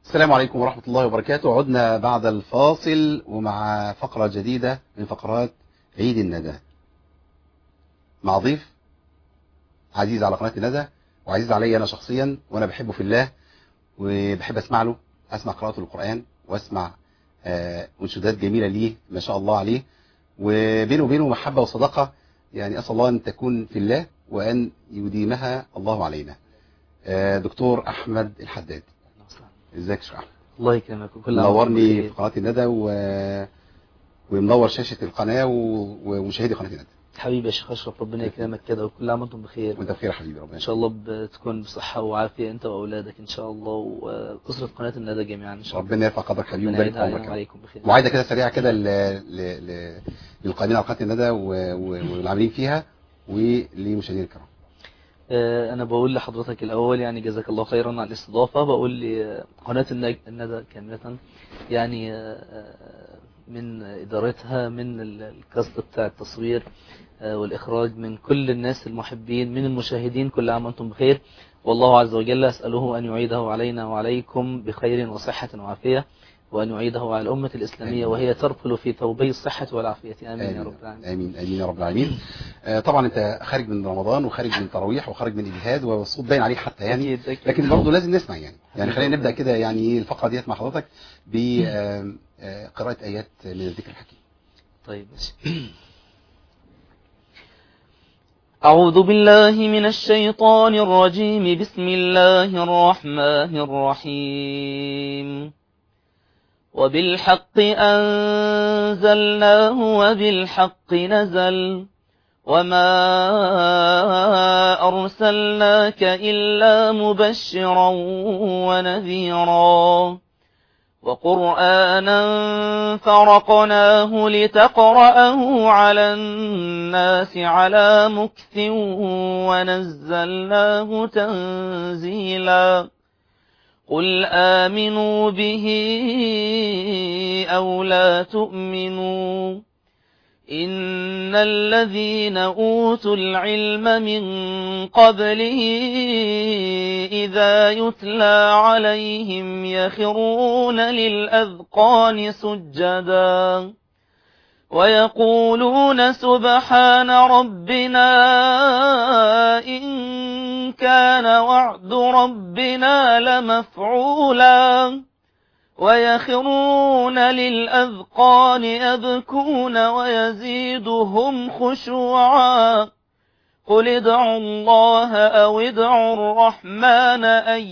السلام عليكم ورحمة الله وبركاته عدنا بعد الفاصل ومع فقرة جديدة من فقرات عيد الندى مع ضيف عزيز على قناة الندى وعزيز علي أنا شخصيا وأنا بحبه في الله وبحب أسمع له أسمع قراءته القرآن وأسمع آه، أنشودات جميلة ليه ما شاء الله عليه وبينه وبينه محبة وصداقة يعني أسأل الله أن تكون في الله وأن يديمها الله علينا آه، دكتور أحمد الحداد ازيك يا شيخ احمد الله يكرمك وكل عام وانتم منورني في بخير. قناه الندى و... ومنور شاشه القناه و... ومشاهدي قناه الندى حبيبي يا شيخ اشرف ربنا يكرمك كده وكل عام وانتم بخير وانت بخير يا حبيبي ربنا ان شاء الله بتكون بصحه وعافيه انت واولادك ان شاء الله واسره قناه الندى جميعا ان شاء الله ربنا يرفع قدرك حبيبي ربنا ويبارك يعيد في علينا عمرك وعليكم بخير وعايده كده سريعه كده ل... ل... ل... للقائمين على قناه الندى و... و... والعاملين فيها ولمشاهدينا الكرام آه، انا بقول لحضرتك الاول يعني جزاك الله خيرا على الاستضافه بقول لقناه النج- الندى كامله يعني آه، من ادارتها من ال- الكاست بتاع التصوير آه، والاخراج من كل الناس المحبين من المشاهدين كل عام وانتم بخير والله عز وجل اساله ان يعيده علينا وعليكم بخير وصحه وعافيه وان يعيده على الامه الاسلاميه آمين. وهي ترفل في ثوبي الصحه والعافيه امين يا رب العالمين امين امين يا رب العالمين آه، طبعا انت خارج من رمضان وخارج من تراويح وخارج من اجهاد والصوت باين عليه حتى يعني أكيد أكيد. لكن برضه لازم نسمع يعني يعني خلينا نبدا كده يعني ايه الفقره ديت مع حضرتك بقراءه ايات من الذكر الحكيم طيب ماشي أعوذ بالله من الشيطان الرجيم بسم الله الرحمن الرحيم وبالحق أنزلناه وبالحق نزل وما أرسلناك إلا مبشرا ونذيرا وقرآنا فرقناه لتقرأه على الناس على مكث ونزلناه تنزيلا قل آمنوا به أو لا تؤمنوا إن الذين أوتوا العلم من قبله إذا يتلى عليهم يخرون للأذقان سجدا ويقولون سبحان ربنا إن كان وعد ربنا لمفعولا ويخرون للأذقان يبكون ويزيدهم خشوعا قل ادعوا الله أو ادعوا الرحمن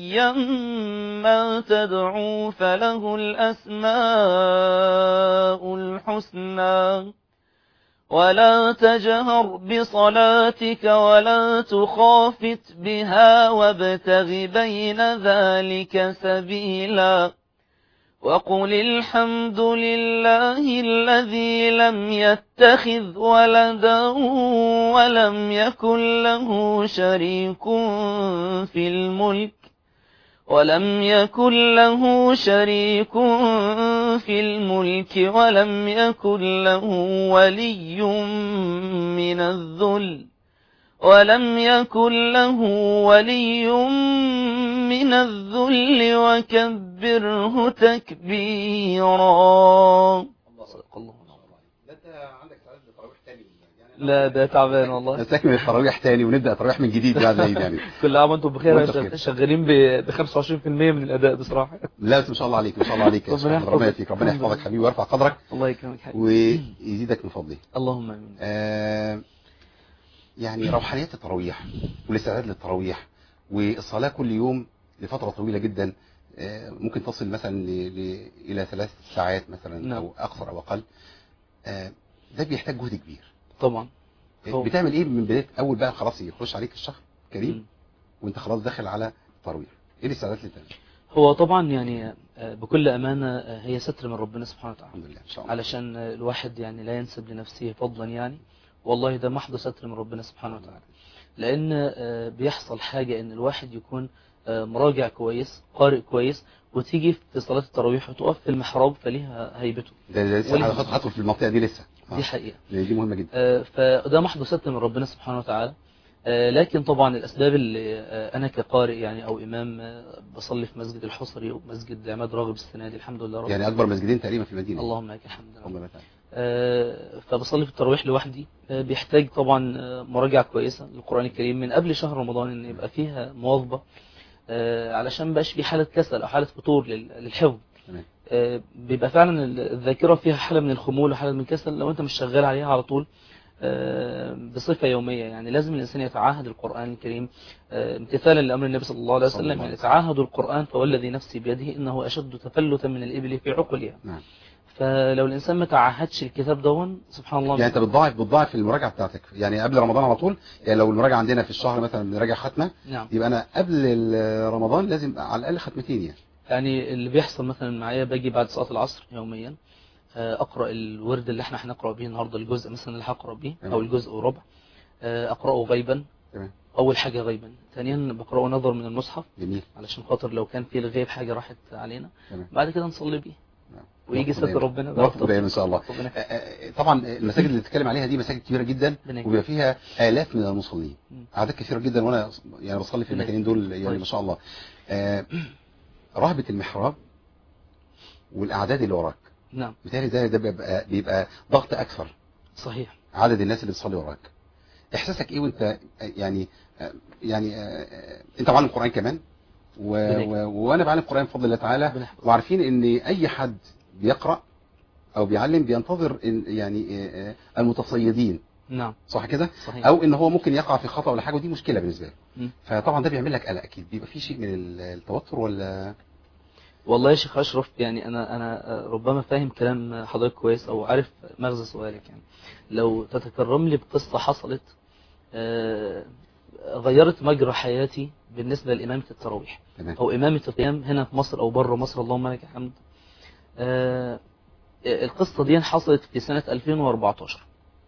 أيما تدعوا فله الأسماء الحسنى ولا تجهر بصلاتك ولا تخافت بها وابتغ بين ذلك سبيلا وقل الحمد لله الذي لم يتخذ ولدا ولم يكن له شريك في الملك ولم يكن له شريك في الملك ولم يكن له ولي من الذل ولم يكن له ولي من الذل وكبره تكبيرا صدق الله ده انت عندك سعاده تراويح تاني لا ده تعبان والله نستكمل التراويح تاني ونبدا تراويح من جديد بعد العيد يعني كل عام وانتم بخير وانتم شغ- بخير. شغالين ب 25% من الاداء بصراحه لا بس ما شاء الله عليك ما شاء الله عليك يا ربنا شيخ أحمد. ربنا يحفظك. يهديك ربنا الحمد يحفظك لله. حبيبي ويرفع قدرك الله يكرمك حبيبي ويزيدك من فضله اللهم امين آه، يعني روحانيات التراويح والاستعداد للتراويح والصلاة كل يوم لفترة طويلة جدا آه، ممكن تصل مثلا ل... ل... إلى ثلاث ساعات مثلا نعم. أو أكثر أو أقل آه، ده بيحتاج جهد كبير طبعا هو- بتعمل إيه من بداية أول بقى خلاص يخش عليك الشهر كريم مم. وأنت خلاص داخل على التراويح إيه الاستعدادات اللي بتعملها؟ هو طبعا يعني آه، بكل امانه آه، هي ستر من ربنا سبحانه وتعالى الحمد لله إن شاء الله علشان الواحد يعني لا ينسب لنفسه فضلا يعني والله ده محض ستر من ربنا سبحانه وتعالى لان آه، بيحصل حاجة ان الواحد يكون آه، مراجع كويس قارئ كويس وتيجي في صلاة التراويح وتقف في المحراب فليها هيبته ده ده لسه وال- هدخل هدخل في المنطقة دي لسه آه، دي حقيقة دي مهمة جدا آه، فده محض ستر من ربنا سبحانه وتعالى آه، لكن طبعا الأسباب اللي آه، أنا كقارئ يعني أو إمام آه، بصلي في مسجد الحصري ومسجد عماد راغب السنة دي الحمد لله رب يعني اكبر مسجدين تقريبا في المدينه اللهم لك الحمد اللهم لك الحمد. آه، فبصلي في التراويح لوحدي آه، بيحتاج طبعا آه، مراجعة كويسة للقرآن الكريم من قبل شهر رمضان ان يبقى فيها مواظبة آه، علشان مبقاش في حالة كسل او حالة فتور لل- للحفظ تمام. آه، بيبقى فعلا الذاكرة فيها حالة من الخمول وحالة من الكسل لو انت مش شغال عليها على طول آه، بصفة يومية يعني لازم الإنسان يتعاهد القرآن الكريم آه، امتثالا لأمر النبي صلى الله عليه صلى الله وسلم عليه يعني وسلم. تعاهدوا القرآن فوالذي نفسي بيده إنه أشد تفلتا من الإبل في عقلها نعم فلو الإنسان ما تعاهدش الكتاب دون سبحان الله يعني انت بتضاعف بتضاعف المراجعه بتاعتك يعني قبل رمضان على طول يعني لو المراجعه عندنا في الشهر مثلا بنراجع ختمه نعم يبقى انا قبل ال- رمضان لازم على الاقل ختمتين يعني يعني اللي بيحصل مثلا معايا باجي بعد صلاة العصر يوميا آه، أقرأ الورد اللي احنا هنقرأ به النهاردة الجزء مثلا اللي هقرأ به أو تمام. الجزء وربع آه، أقرأه غيبا تمام أول حاجة غيبا ثانيا بقرأه نظر من المصحف جميل علشان خاطر لو كان في الغيب حاجة راحت علينا تمام بعد كده نصلي بيه نعم. ويجي نوفق ستر دايما. ربنا نوفق دايما ان شاء الله ربنا آه، آه، طبعا المساجد اللي بتتكلم عليها دي مساجد كبيره جدا ربنا وبيبقى فيها الاف من المصلين مم. اعداد كثيره جدا وانا يعني بصلي في ربنا المكانين دول يعني طيب. ما شاء الله آه، رهبه المحراب والاعداد اللي وراك نعم بالتالي ده ده بيبقى بيبقى ضغط اكثر صحيح عدد الناس اللي بتصلي وراك احساسك ايه وانت يعني يعني آه، انت معلم قران كمان و... ربنا و... وانا بعلم قران بفضل الله تعالى ربنا يحفظك. وعارفين ان اي حد بيقرا او بيعلم بينتظر إن يعني آه، آه، المتصيدين نعم صح كده صحيح او ان هو ممكن يقع في خطا ولا حاجه ودي مشكله بالنسبه له مم. فطبعا ده بيعمل لك قلق اكيد بيبقى في شيء من التوتر ولا والله يا شيخ أشرف يعني أنا أنا ربما فاهم كلام حضرتك كويس أو عارف مغزى سؤالك يعني لو تتكرم لي بقصة حصلت آه، غيرت مجرى حياتي بالنسبة لإمامة التراويح تمام أو إمامة القيام هنا في مصر أو بره مصر اللهم لك الحمد آه، القصة دي حصلت في سنة 2014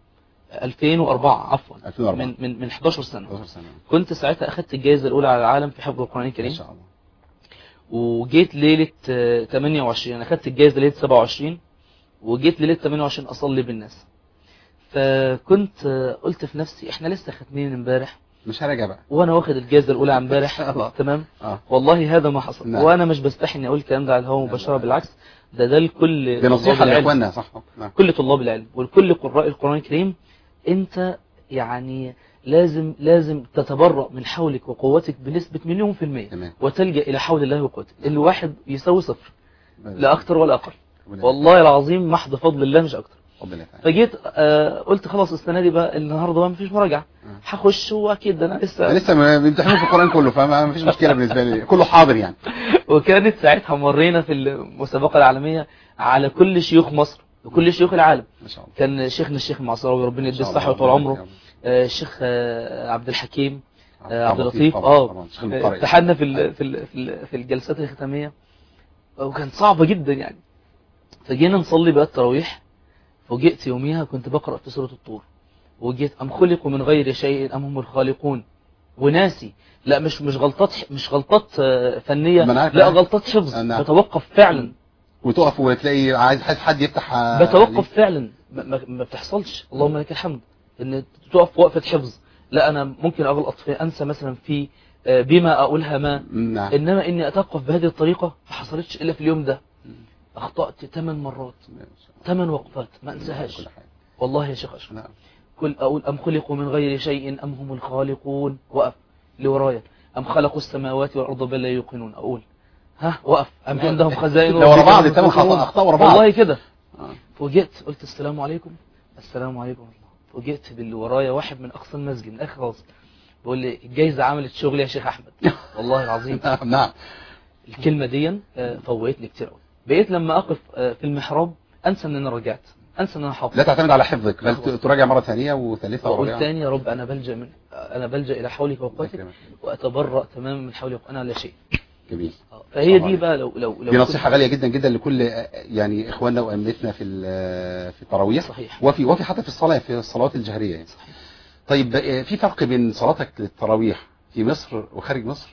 2004 عفوا 2004 من من من 11 سنة 11 سنه كنت ساعتها أخدت الجائزة الأولى على العالم في حفظ القرآن ما الكريم شاء الله وجيت ليلة آه، 28 أنا أخدت الجائزة ليلة 27 وجيت ليلة 28 أصلي بالناس فكنت آه، قلت في نفسي احنا لسه ختمين امبارح مش هراجع بقى وانا واخد الجائزة الأولى امبارح الله. تمام اه والله هذا ما حصل نعم. وانا مش بستحي اني اقول الكلام ده على الهواء مباشرة لا. بالعكس ده ده لكل دي طلاب نصيحه العلم. لاخواننا صح نعم كل طلاب العلم ولكل قراء القرآن الكريم انت يعني لازم لازم تتبرأ من حولك وقوتك بنسبة مليون في المية تمام وتلجأ إلى حول الله وقوته الواحد يساوي صفر لا أكتر ولا أقل ربنا والله العظيم محض فضل الله مش أكتر ربنا يفعل. فجيت آه قلت خلاص السنة دي بقى النهاردة بقى مفيش مراجعة آه. هخش وأكيد أنا لسه لسه ما- بيمتحنوا في القران كله فما فيش مشكله بالنسبه لي كله حاضر يعني وكانت ساعتها مرينا في المسابقة العالمية على كل شيوخ مصر وكل شيوخ العالم ما شاء الله كان شيخنا الشيخ المعصراوي ربنا ما يديه شاء الصحة الله. وطول عمره ربنا آه، الشيخ آه، عبد الحكيم يرحمه. آه، عبد اللطيف طبعاً، اه طبعاً. شيخ المقرئ. اتحدنا في ال- في ال- في ال- في الجلسات الختامية وكانت صعبة جدا يعني فجينا نصلي بقى التراويح فوجئت يوميها كنت بقرأ في سورة الطور وجيت أم خلقوا من غير شيء أم هم الخالقون وناسي لا مش مش غلطات مش غلطات آه، فنية ما أنا عارف. لا غلطات حفظ آه، نعم. بتوقف فعلا وتقف وتلاقي عايز عايز حد يفتح آه، بتوقف فعلا ما, ما- ما بتحصلش اللهم لك الحمد ان تقف وقفة حفظ لا انا ممكن اغلط في انسى مثلا في آه، بما اقولها ما نعم انما اني اتوقف بهذه الطريقة ما حصلتش الا في اليوم ده اخطأت ثمان مرات ثمان وقفات ما انساهاش كل حاجة. والله يا شيخ اشرف نعم كل اقول ام خلقوا من غير شيء ام هم الخالقون وقف لورايا ام خلقوا السماوات والارض بل لا يوقنون اقول ها وقف ام عندهم خزائن ده ورا ربك بعض أم ثمان يكتمون؟ خطأ اخطاء ورا بعض والله كده آه. فوجئت قلت السلام عليكم السلام عليكم ورحمة الله فوجئت باللي ورايا واحد من اقصى المسجد من اخر راس بيقول لي الجايزه عملت شغل يا شيخ احمد والله العظيم نعم نعم الكلمه دي آه، فوقتني كتير قوي بقيت لما اقف آه، في المحراب انسى ان انا رجعت انسى ان انا حافظ لا تعتمد على حفظك بل خلاص. تراجع مرة ثانية وثالثة واقول ورابعة تاني يا رب انا بلجا من انا بلجا الى حولك وقوتك يكرمك. واتبرأ تماما من حولي وانا لا شيء جميل آه، فهي طبعاً. دي بقى لو لو لو دي نصيحة غالية جدا جدا لكل آه، يعني اخواننا وامتنا في ال- في التراويح صحيح وفي وفي حتى في الصلاة في الصلوات الجهرية يعني. صحيح طيب آه، في فرق بين صلاتك للتراويح في مصر وخارج مصر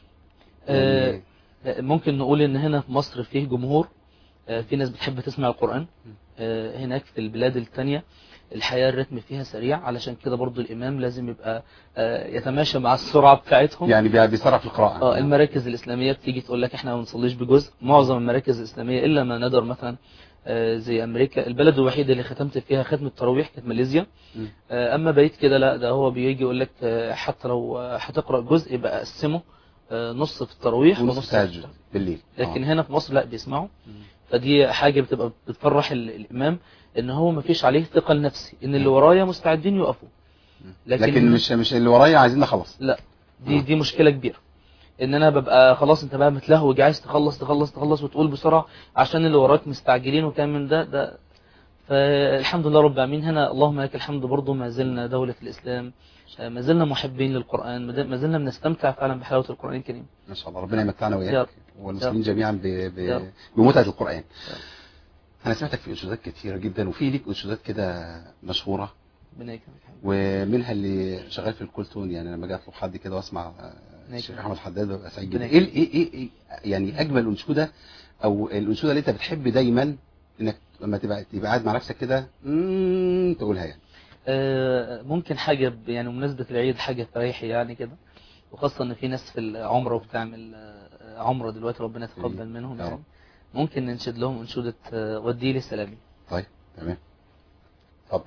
آه، يعني ممكن نقول ان هنا في مصر فيه جمهور آه، في ناس بتحب تسمع القرآن آه، هناك في البلاد التانية الحياة الرتم فيها سريع علشان كده برضو الإمام لازم يبقى آه، يتماشى مع السرعة بتاعتهم يعني بي- بيسرع في القراءة اه المراكز الإسلامية بتيجي تقول لك احنا ما بنصليش بجزء معظم المراكز الإسلامية إلا ما ندر مثلا آه، زي أمريكا البلد الوحيدة اللي ختمت فيها ختم التراويح كانت ماليزيا مم. آه، أما بقيت كده لا ده هو بيجي يقول لك آه، حتى لو آه، هتقرأ جزء يبقى قسمه آه، نص في التراويح ونص ونص تهجد بالليل لكن آه. هنا في مصر لا بيسمعوا مم. فدي حاجة بتبقى بتفرح ال- الإمام إن هو ما فيش عليه ثقل نفسي إن اللي ورايا مستعدين يقفوا لكن, لكن- مش مش اللي ورايا عايزين نخلص لا دي آه. دي مشكلة كبيرة ان انا ببقى خلاص انت بقى متلهوج عايز تخلص تخلص تخلص وتقول بسرعة عشان اللي وراك مستعجلين وكان من ده ده فالحمد لله رب العالمين هنا اللهم لك الحمد برضه ما زلنا دولة الاسلام آه، ما زلنا محبين للقرآن ما ما زلنا بنستمتع فعلا بحلاوة القرآن الكريم ما شاء الله ربنا يمتعنا يا وإياك رب. والمسلمين يا جميعا ب... يا ب... رب. بمتعة القرآن رب. أنا سمعتك في أنشودات كتيرة جدا وفي ليك أنشودات كده مشهورة ربنا يكرمك ومنها اللي شغال في الكولتون يعني لما اجي اطلب حد كده واسمع آه، نعم. الشيخ احمد حداد ببقى سعيد جدا ربنا ايه ايه ايه إيه يعني اجمل انشوده او الانشوده اللي انت بتحب دايما انك لما تبقى تبقى قاعد مع نفسك كده مم، تقولها يعني آه، ممكن حاجة ب- يعني بمناسبة العيد حاجة فريحي يعني كده وخاصة ان في ناس في العمرة وبتعمل آه، عمرة دلوقتي ربنا يتقبل منهم يا يعني رب. ممكن ننشد لهم انشودة آه، ودي لي سلامي طيب تمام اتفضل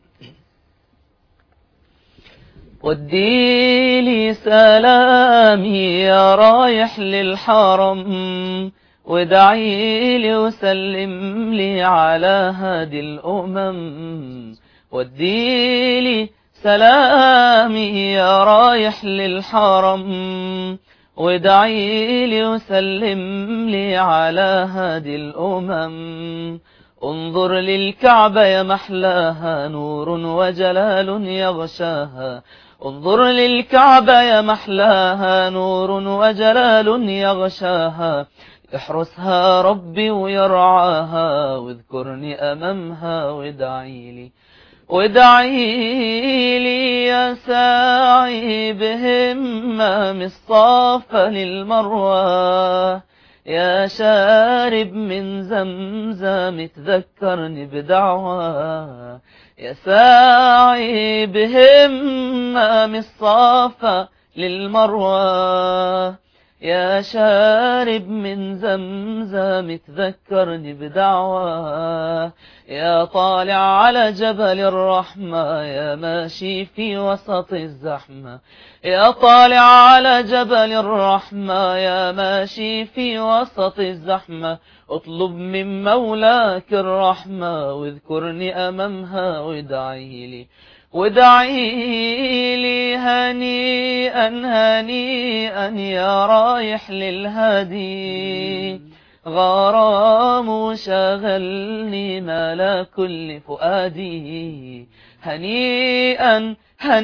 ودي لي سلامي يا رايح للحرم ودعي لي وسلم لي على هادي الأمم ودي لي سلامي يا رايح للحرم ودعي لي وسلم لي على هادي الأمم انظر للكعبة يا محلاها نور وجلال يغشاها انظر للكعبة يا محلاها نور وجلال يغشاها احرسها ربي ويرعاها واذكرني أمامها وادعي لي وادعي لي يا ساعي بهمة من الصافة للمروة يا شارب من زمزم تذكرني بدعوة يا ساعي بهمة من الصافة للمروة يا شارب من زمزم تذكرني بدعوة يا طالع على جبل الرحمة يا ماشي في وسط الزحمة يا طالع على جبل الرحمة يا ماشي في وسط الزحمة اطلب من مولاك الرحمة واذكرني أمامها وادعي لي وادعي لي هنيئا هنيئا يا رايح للهادي غرام شغلني ملا كل فؤادي هنيئا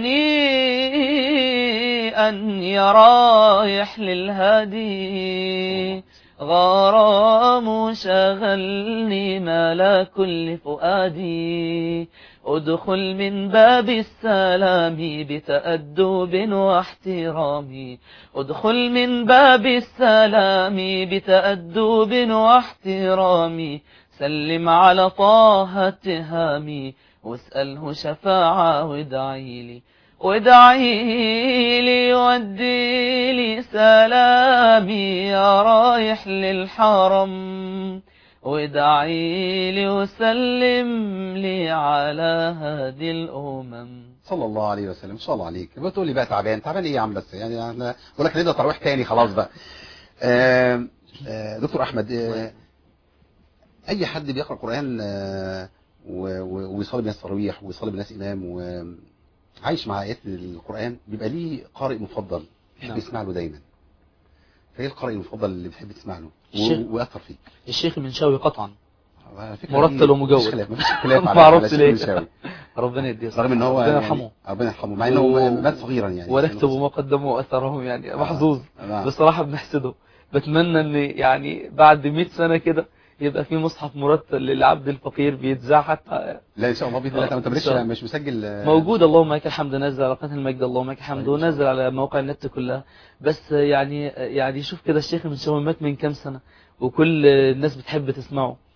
هنيئا يا رايح للهادي غرام شغلني ملا كل فؤادي ادخل من باب السلام بتأدب واحترام ادخل من باب السلام بتأدب واحترام سلم على طه التهامي واسأله شفاعة وادعي لي وادعي لي ودي لي سلامي يا رايح للحرم وادعي لي وسلم لي على هادي الأمم صلى الله عليه وسلم ان شاء الله عليك بتقول لي بقى تعبان تعبان ايه يا عم بس يعني احنا بقول لك نبدا تراويح تاني خلاص بقى آه آه دكتور احمد آه اي حد بيقرا قران آه و- و- ويصلي بالناس تراويح ويصلي بالناس امام وعايش مع ايات القران بيبقى ليه قارئ مفضل بيحب نعم. يسمع له دايما فايه القارئ المفضل اللي بتحب تسمع له و- الشيخ. واثر فيك الشيخ المنشاوي قطعا على فكرة مرتل دي ومجود. مفيش خلاف مفيش خلاف ما على أعرفش على ليه. الشيخ المنشاوي. ربنا يديه رغم ان هو ربنا يعني يرحمه ربنا يرحمه مع انه و- مات صغيرا يعني ونكتب ما قدموا واثرهم يعني محظوظ نعم. بصراحة بنحسده بتمنى ان يعني بعد 100 سنة كده يبقى في مصحف مرتل للعبد الفقير بيتذاع حتى لا ان شاء الله باذن الله آه، انت إن مالكش شاء الله. مش مسجل آه، موجود اللهم لك الحمد نزل على قناة المجد اللهم لك الحمد طيب، إن شاء ونزل على مواقع النت كلها بس يعني يعني شوف كده الشيخ من شوال مات من كام سنة وكل الناس بتحب تسمعه نعم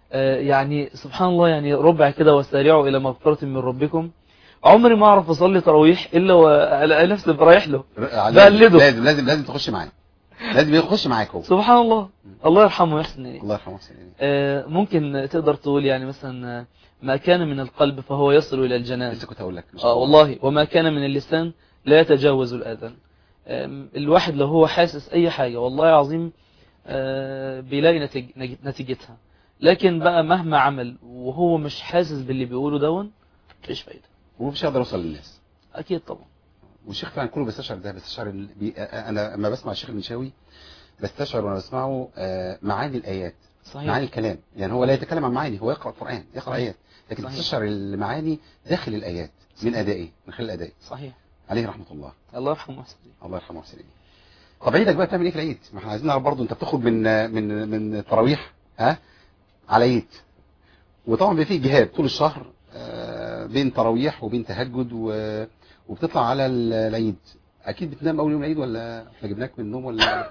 آه، يعني سبحان الله يعني ربع كده وسارعوا الى مغفرة من ربكم عمري ما اعرف اصلي تراويح الا والاقي نفسي برايح له بقلده. لازم لازم لازم تخش معاه لازم يخش معاك هو سبحان الله الله يرحمه ويحسن اليه الله يرحمه ويحسن إليه. آه، ممكن تقدر تقول يعني مثلا آه، ما كان من القلب فهو يصل الى الجنان لسه كنت هقول لك ما شاء اه الله. والله وما كان من اللسان لا يتجاوز الآذان آم، الواحد لو هو حاسس أي حاجة والله العظيم آه، بيلاقي نتيج نج- نتيجتها لكن بقى مهما عمل وهو مش حاسس باللي بيقوله دون مفيش فايدة ومش هقدر اوصل للناس أكيد طبعا والشيخ فعلا كله بيستشعر ده بيستشعر ال... بي... انا لما بسمع الشيخ المنشاوي بستشعر وانا بسمعه آه، معاني الايات معاني صحيح الكلام يعني هو لا يتكلم عن معاني هو يقرا القران يقرا صحيح. ايات لكن صحيح. تستشعر المعاني داخل الايات من صحيح. ادائه من خلال ادائه صحيح عليه رحمه الله الله يرحمه ويحسن إليه. الله يرحمه ويحسن اليه طب عيدك بقى بتعمل ايه في العيد ما احنا عايزين نعرف برضه انت بتخرج من من من تراويح ها على عيد وطبعا بيبقى فيه جهاد طول الشهر آه، بين تراويح وبين تهجد و... وبتطلع على ال- العيد اكيد بتنام اول يوم العيد ولا احنا جبناك من النوم ولا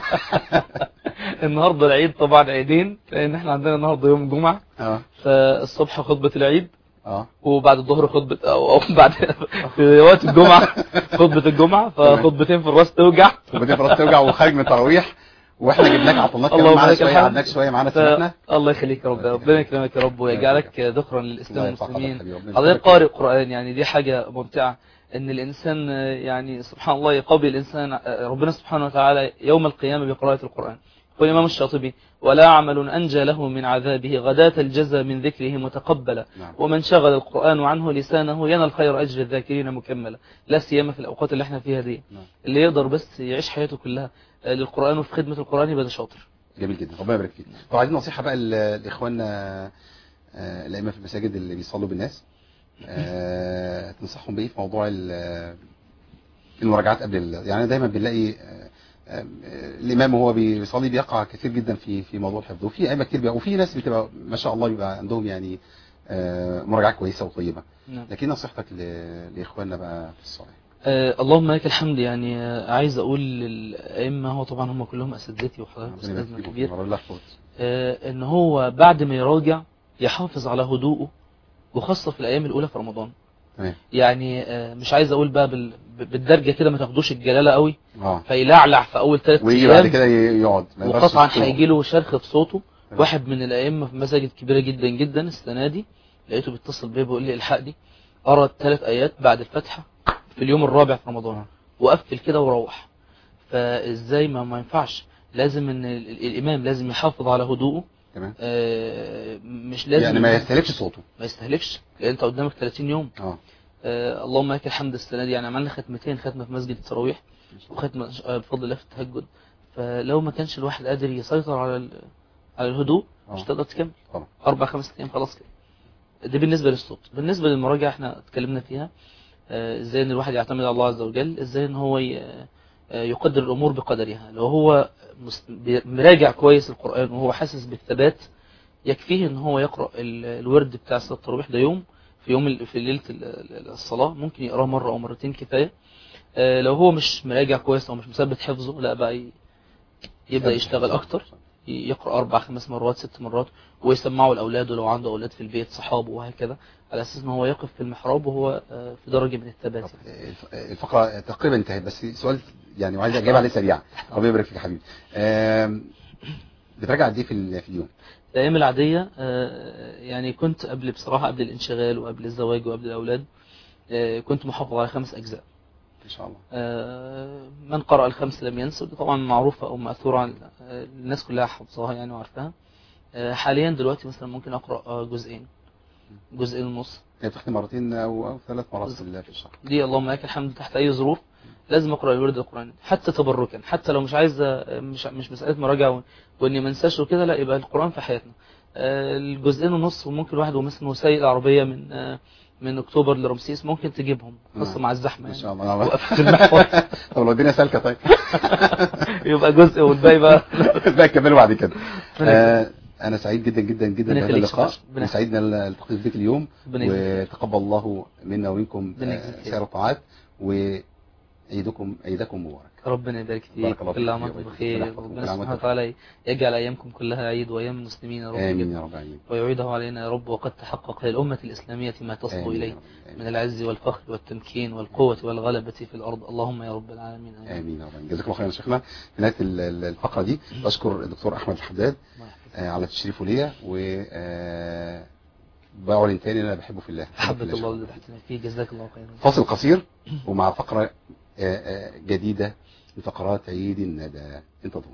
النهاردة العيد طبعا عيدين لأن احنا عندنا النهاردة يوم جمعة اه فالصبح خطبة العيد اه وبعد الظهر خطبة أو, أو بعد في وقت الجمعة خطبة الجمعة فخطبتين في الراس توجع وبعدين خلاص توجع وخارج من تراويح واحنا جبناك عطلناك كمان اللهم معانا لك شويه الحمد. قعدناك شويه معانا ف... سمحنا الله يخليك يا رب الله ربنا يخليك. يكرمك يا رب ويجعلك ذخرا للإسلام والمسلمين حضرتك حضرتك قارئ قرآن يعني دي حاجة ممتعة ان الانسان آه، يعني سبحان الله يقابل الانسان آه، ربنا سبحانه وتعالى يوم القيامة بقراءة القرآن يقول الامام الشاطبي ولا عمل انجى له من عذابه غداة الجزى من ذكره متقبلا نعم ومن شغل القرآن عنه لسانه ينال خير أجر الذاكرين مكملا لا سيما في الأوقات اللي احنا فيها دي نعم. اللي يقدر بس يعيش حياته كلها آه، للقرآن وفي خدمة القرآن يبقى ده شاطر جميل جدا ربنا يبارك فيك طب عايزين نصيحه بقى ل- لاخواننا آه، الائمه في المساجد اللي بيصلوا بالناس آه، تنصحهم بايه في موضوع ال- المراجعات قبل ال- يعني دايما بنلاقي آه، آه، الامام وهو بيصلي بيقع كثير جدا في في موضوع الحفظ وفي ائمه كتير بيبقى وفي ناس بتبقى ما شاء الله بيبقى عندهم يعني آه، مراجعات كويسه وطيبه نعم. لكن نصيحتك ل- لاخواننا بقى في الصلاه آه اللهم لك الحمد يعني آه عايز أقول للأئمة هو طبعا هم كلهم أساتذتي وحضرتك ربنا يبارك أستاذنا فيكم. الكبير ربنا يحفظك. آه ان هو بعد ما يراجع يحافظ على هدوءه وخاصة في الأيام الأولى في رمضان تمام يعني آه مش عايز أقول بقى بال- بالدرجة كده ما تاخدوش الجلالة قوي اه فيلعلع في أول ثلاث ويجي بعد أيام كده يقعد ما يقدرش وقطعا يسكت. هيجي له شرخ في صوته تمام. واحد من الأئمة في مساجد كبيرة جدا جدا السنة دي لقيته بيتصل بيا بيقول لي الحقني قرأ ثلاث آيات بعد الفاتحة في اليوم الرابع في رمضان وقفل كده وروح فازاي ما ما ينفعش لازم ان ال- ال- الامام لازم يحافظ على هدوءه تمام آه، مش لازم يعني ما يستهلكش صوته ما يستهلكش لان انت قدامك 30 يوم اه آه، اللهم لك الحمد السنه دي يعني عملنا ختمتين ختمه في مسجد التراويح وختمه آه، بفضل الله في التهجد فلو ما كانش الواحد قادر يسيطر على ال- على الهدوء آه. مش تقدر تكمل طبعا اربع خمس ايام خلاص كده دي بالنسبه للصوت بالنسبه للمراجعه احنا اتكلمنا فيها آه، ازاي ان الواحد يعتمد على الله عز وجل ازاي ان هو ي- آه، يقدر الامور بقدرها لو هو مس- بي- مراجع كويس القران وهو حاسس بالثبات يكفيه ان هو يقرا ال- الورد بتاع صلاه التراويح ده يوم في يوم ال- في ليله ال- ال- الصلاه ممكن يقراه مره او مرتين كفايه آه، لو هو مش مراجع كويس او مش مثبت حفظه لا بقى ي- يبدا يشتغل اكتر يقرأ أربع خمس مرات ست مرات ويسمعوا لأولاده لو عنده أولاد في البيت صحابه وهكذا على أساس إن هو يقف في المحراب وهو آه، في درجة من الثبات طب، يعني. الف- الفقرة تقريبا انتهت بس سؤال يعني وعايز اجاوب عليه سريعا ربنا يبارك فيك يا حبيبي آم، بتراجع قد ايه في ال- في اليوم؟ الأيام العادية آه، يعني كنت قبل بصراحة قبل الانشغال وقبل الزواج وقبل الأولاد آه، كنت محافظ على خمس أجزاء ان شاء الله آه، من قرأ الخمس لم ينسى ودي طبعا معروفة أو مأثورة عن آه، الناس كلها حافظاها يعني وعارفاها آه، حاليا دلوقتي مثلا ممكن أقرأ آه، جزئين جزئين ونص هي بتختم مرتين او او ثلاث مرات في ال- في الشهر دي اللهم لك الحمد تحت اي ظروف لازم اقرا الورد القراني حتى تبركا حتى لو مش عايز مش مش مساله مراجعه و- واني ما انساش وكده لا يبقى القران في حياتنا آه، الجزئين ونص وممكن واحد ومثلا وسائل العربيه من آه، من اكتوبر لرمسيس ممكن تجيبهم خاصه نعم. مع الزحمه ان يعني شاء الله وقفت المحور طب لو الدنيا سالكه طيب يبقى جزء والباقي بقى بقى كملوا بعد كده ربنا آه، انا سعيد جدا جدا جدا ربنا بهذا يخليك اللقاء شكراً. ربنا سعيدنا الالتقاء بك اليوم ربنا يجزيك. وتقبل الله منا ومنكم ربنا آه، يجزيك. سائر الطاعات وعيدكم عيدكم مبارك ربنا يبارك فيك بارك الله كل فيك عام يا وانتم رب. بخير يحفظكم. ربنا كل عام سبحانه وانتم وتعالى يجعل أيامكم كلها عيد وأيام المسلمين يا رب آمين جل يا رب العالمين ويعيده علينا يا رب وقد تحقق للأمة الإسلامية ما تصل آمين يا إليه رب. آمين. من العز والفخر والتمكين والقوة والغلبة في الأرض اللهم يا رب العالمين آمين امين يا رب جزاك الله خيرا يا شيخنا في نهايه ال- ال- الفقره دي بشكر الدكتور احمد الحداد الله يحفظك. آه، على تشريفه ليا و آه، بعلن تاني ان انا بحبه في الله أحبك بحبه في الله الله. اللي تحتنا فيه جزاك الله خيرا فاصل قصير ومع فقره آه، آه، جديده من فقرات عيد الندى انتظروا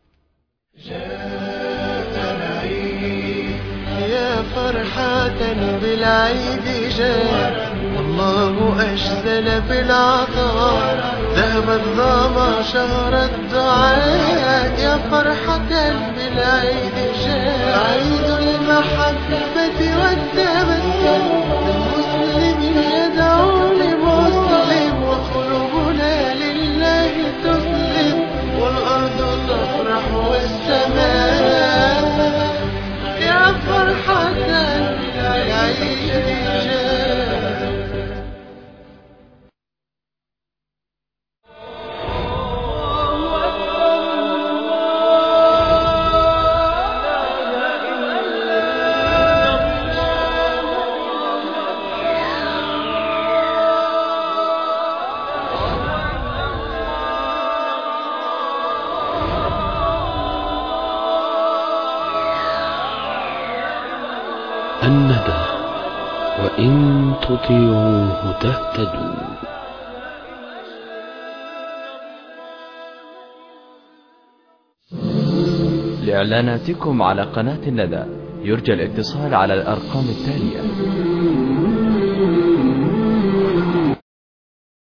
يا فرحة بالعيد جاء والله أجزل بالعطاء ذهب الظما شهر الدعاء يا فرحة بالعيد جاء عيد المحبة والتبسم من مسلم يدعو لمسلم وقلوبنا لله تسلم والأرض تفرح والسماء يا فرحة بالعيد جاء الندى وإن تطيعوه تهتدوا لإعلاناتكم على قناة الندى يرجى الاتصال على الأرقام التالية